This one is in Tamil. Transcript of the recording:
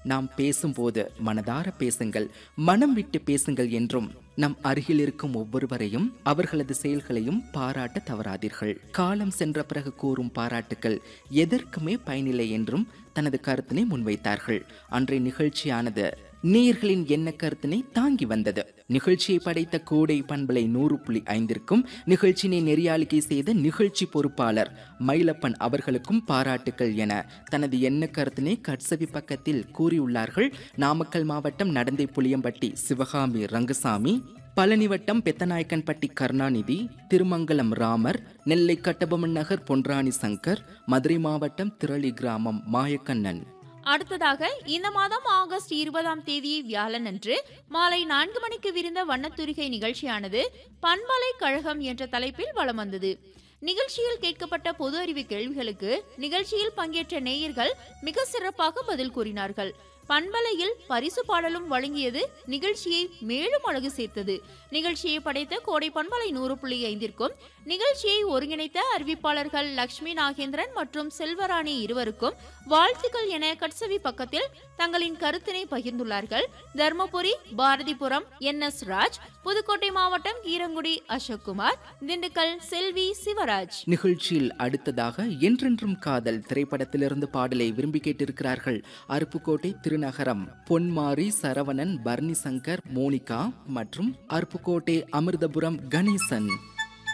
நாம் பேசும்போது மனதார பேசுங்கள் மனம் விட்டு பேசுங்கள் என்றும் நம் அருகில் இருக்கும் ஒவ்வொருவரையும் அவர்களது செயல்களையும் பாராட்ட தவறாதீர்கள் காலம் சென்ற பிறகு கூறும் பாராட்டுக்கள் எதற்குமே பயனில்லை என்றும் தனது கருத்தினை முன்வைத்தார்கள் அன்றைய நிகழ்ச்சியானது நேயர்களின் எண்ண கருத்தினை தாங்கி வந்தது நிகழ்ச்சியை படைத்த கோடை பண்பலை நூறு புள்ளி ஐந்திற்கும் நிகழ்ச்சியினை நெறியாளிகை செய்த நிகழ்ச்சி பொறுப்பாளர் மயிலப்பன் அவர்களுக்கும் பாராட்டுக்கள் என தனது எண்ண கருத்தினை கட்சவி பக்கத்தில் கூறியுள்ளார்கள் நாமக்கல் மாவட்டம் நடந்தை புளியம்பட்டி சிவகாமி ரங்கசாமி பழனி வட்டம் பெத்தநாயக்கன்பட்டி கருணாநிதி திருமங்கலம் ராமர் நெல்லை கட்டபொம்மன் நகர் பொன்ராணி சங்கர் மதுரை மாவட்டம் திரளி கிராமம் மாயக்கண்ணன் அடுத்ததாக இந்த மாதம் ஆகஸ்ட் இருபதாம் தேதி வியாழன் அன்று மாலை நான்கு மணிக்கு விருந்த வண்ணத்துரிகை நிகழ்ச்சியானது பண்பலை கழகம் என்ற தலைப்பில் வலம் வந்தது நிகழ்ச்சியில் கேட்கப்பட்ட பொது அறிவு கேள்விகளுக்கு நிகழ்ச்சியில் பங்கேற்ற நேயர்கள் மிக சிறப்பாக பதில் கூறினார்கள் பண்பலையில் பரிசு பாடலும் வழங்கியது நிகழ்ச்சியை மேலும் அழகு சேர்த்தது நிகழ்ச்சியை படைத்த கோடை பண்பலை நூறு புள்ளி ஐந்திற்கும் நிகழ்ச்சியை ஒருங்கிணைத்த அறிவிப்பாளர்கள் லக்ஷ்மி நாகேந்திரன் மற்றும் செல்வராணி இருவருக்கும் வாழ்த்துக்கள் என கட்சவி பக்கத்தில் தங்களின் கருத்தினை பகிர்ந்துள்ளார்கள் தர்மபுரி பாரதிபுரம் என் எஸ் ராஜ் புதுக்கோட்டை மாவட்டம் கீரங்குடி அசோக்குமார் திண்டுக்கல் செல்வி சிவராஜ் நிகழ்ச்சியில் அடுத்ததாக என்றென்றும் காதல் திரைப்படத்திலிருந்து பாடலை விரும்பி கேட்டிருக்கிறார்கள் அருப்புக்கோட்டை திருநகரம் பொன்மாரி சரவணன் பர்னி சங்கர் மோனிகா மற்றும் அருப்புக்கோட்டை அமிர்தபுரம் கணேசன்